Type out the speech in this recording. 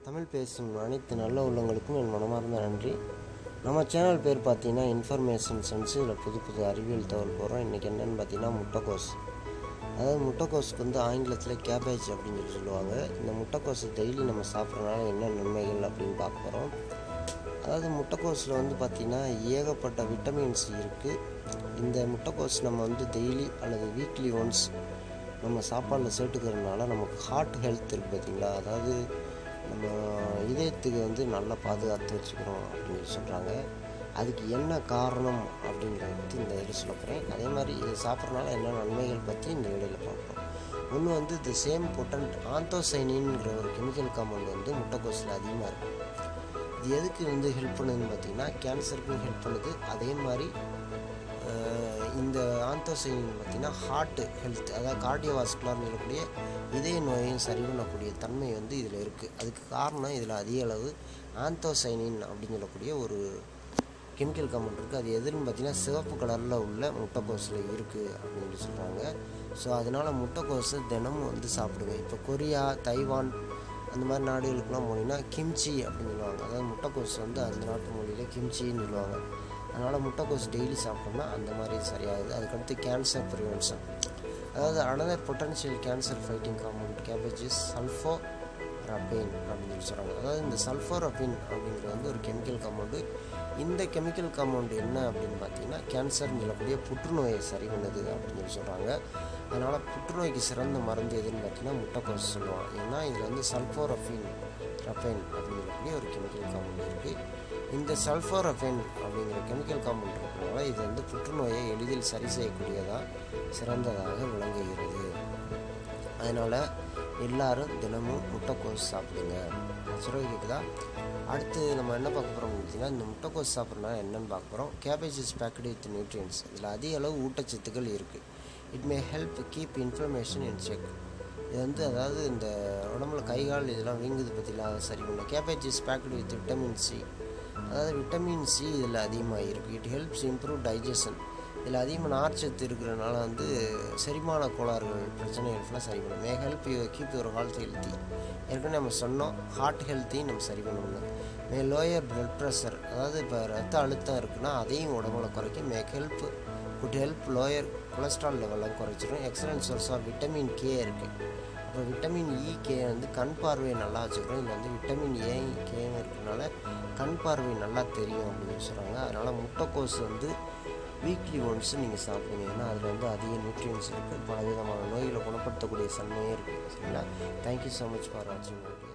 தமிழ் பேசும் அனைத்து நல்ல உள்ளங்களுக்கும் என் மனமார்ந்த நன்றி நம்ம சேனல் பேர் பார்த்தீங்கன்னா இன்ஃபர்மேஷன் சென்ஸ் இதில் புது புது அறிவியல் தகவல் போடுறோம் இன்றைக்கி என்னென்னு பார்த்தீங்கன்னா முட்டைக்கோஸ் அதாவது முட்டைக்கோஸுக்கு வந்து ஆங்கிலத்தில் கேபேஜ் அப்படின்னு சொல்லி சொல்லுவாங்க இந்த முட்டைக்கோஸ் டெய்லி நம்ம சாப்பிட்றதுனால என்ன நன்மைகள் அப்படின்னு பார்க்க போகிறோம் அதாவது முட்டைக்கோஸில் வந்து பார்த்திங்கன்னா ஏகப்பட்ட விட்டமின்ஸ் இருக்குது இந்த முட்டைக்கோஸ் நம்ம வந்து டெய்லி அல்லது வீக்லி ஒன்ஸ் நம்ம சாப்பாடில் சேர்த்துக்கிறதுனால நமக்கு ஹார்ட் ஹெல்த் இருக்குது பார்த்திங்களா அதாவது நம்ம இதயத்துக்கு வந்து நல்லா பாதுகாத்து வச்சுக்கிறோம் அப்படின்னு சொல்லி சொல்கிறாங்க அதுக்கு என்ன காரணம் அப்படிங்கிறத பற்றி இந்த இதில் சொல்ல போகிறேன் அதே மாதிரி இது சாப்பிட்றதுனால என்ன நன்மைகள் பற்றி இந்த வீடியோவில் பார்ப்போம் ஒன்று வந்து தி சேம் பொட்டன்ட் ஆந்தோசைனின்ங்கிற ஒரு கெமிக்கல் காம்பவுண்ட் வந்து முட்டைக்கோஸில் அதிகமாக இருக்குது இது எதுக்கு வந்து ஹெல்ப் பண்ணுதுன்னு பார்த்தீங்கன்னா கேன்சருக்கும் ஹெல்ப் பண்ணுது அதே மாதிரி அஹ், இந்த ஆந்தோசைன் பார்த்திங்கன்னா ஹார்ட் ஹெல்த் அதாவது கார்டியோவாஸ்குலர்னு சொல்லக்கூடிய இதய நோயையும் சரி பண்ணக்கூடிய தன்மை வந்து இதில் இருக்குது அதுக்கு காரணம் இதில் அதிக அளவு ஆந்தோசைனின் அப்படின்னு சொல்லக்கூடிய ஒரு கெமிக்கல் காம்பவுண்ட் இருக்குது அது எதுன்னு பார்த்தீங்கன்னா சிவப்பு கலரில் உள்ள முட்டைக்கோஸில் இருக்குது அப்படின்னு சொல்லி சொல்கிறாங்க ஸோ அதனால் முட்டைக்கோஸை தினமும் வந்து சாப்பிடுங்க இப்போ கொரியா தைவான் அந்த மாதிரி நாடுகளுக்கெலாம் போனீங்கன்னா கிம்ச்சி அப்படின்னு சொல்லுவாங்க அதாவது முட்டைக்கோஸ் வந்து அந்த நாட்டு மொழியில் கிம்ச்சின்னு சொல்லுவாங்க அதனால் முட்டைக்கோஸ் டெய்லி சாப்பிட்டோம்னா அந்த மாதிரி சரியாகுது அதுக்கடுத்து கேன்சர் ப்ரிவென்ஷன் அதாவது another potential cancer fighting compound cabbages sulforaphane அப்படின்னு சொல்லி சொல்கிறாங்க அதாவது இந்த சல்ஃபோரப்பின் அப்படிங்கிறது வந்து ஒரு கெமிக்கல் காம்பவுண்டு இந்த கெமிக்கல் காம்பவுண்டு என்ன அப்படின்னு பார்த்தீங்கன்னா கேன்சர்னு சொல்லக்கூடிய புற்றுநோயை சரி பண்ணுது அப்படின்னு சொல்லி சொல்கிறாங்க அதனால் புற்றுநோய்க்கு சிறந்த மருந்து எதுன்னு பார்த்தீங்கன்னா முட்டைக்கோஸ் சொல்லுவாங்க ஏன்னா இதில் வந்து சல்ஃபோரஃபின் ரஃபைன் அப்படின்னு சொல்லக்கூடிய ஒரு கெமிக்கல் காம்பவுண்ட் இருக்குது இந்த சல்ஃபோரஃபைன் அப்படிங்கிற கெமிக்கல் காம்பவுண்ட் இருக்கிறனால இது வந்து புற்றுநோயை எளிதில் சரி செய்யக்கூடியதாக சிறந்ததாக விளங்குகிறது அதனால் எல்லாரும் தினமும் முட்டைக்கோஸ் சாப்பிடுங்க சொல்கிறது கேட்குதா அடுத்து நம்ம என்ன பார்க்க போகிறோம் பார்த்தீங்கன்னா இந்த முட்டைக்கோஸ் சாப்பிட்றதுனால என்னென்னு பார்க்க போகிறோம் cabbage is packed with nutrients இதில் அதிக அளவு ஊட்டச்சத்துக்கள் இருக்குது it may help keep inflammation in check இது வந்து அதாவது இந்த உடம்புல கை கால் இதெல்லாம் வீங்குது பற்றிலாம் அதை சரி பண்ணும் cabbage is packed with vitamin C அதாவது விட்டமின் சி இதில் அதிகமாக இருக்குது இட் ஹெல்ப்ஸ் இம்ப்ரூவ் டைஜஷன் இதில் அதிகமாக நார்ச்சத்து இருக்கிறனால வந்து செரிமான கோளாறுகள் பிரச்சனைகளுக்கெல்லாம் சரி பண்ணும் may help you keep your health healthy ஏற்கனவே நம்ம சொன்னோம் ஹார்ட் ஹெல்த்தையும் நம்ம சரி பண்ணணும் மே லோயர் பிளட் ப்ரெஷர் அதாவது இப்போ ரத்த அழுத்தம் இருக்குன்னா அதையும் உடம்புல குறைக்கும் may help good help lower cholesterol லெவலாம் குறைச்சிடும் excellent source of vitamin K இருக்குது அப்போ விட்டமின் இ கே வந்து கண் பார்வையை நல்லா வச்சுக்கிறோம் இதில் வந்து விட்டமின் ஏ கேன்னு இருக்கிறனால கண் பார்வை நல்லா தெரியும் அப்படின்னு சொல்கிறாங்க அதனால் முட்டைக்கோஸ் வந்து வீக்லி ஒன்ஸ் நீங்கள் சாப்பிடுங்க ஏன்னா அதில் வந்து அதிக நியூட்ரியன்ஸ் இருக்குது பல விதமான நோய்களை குணப்படுத்தக்கூடிய தன்மையே இருக்குது சரிங்களா தேங்க்யூ ஸோ மச் ஃபார் வாட்சிங் வீடியோ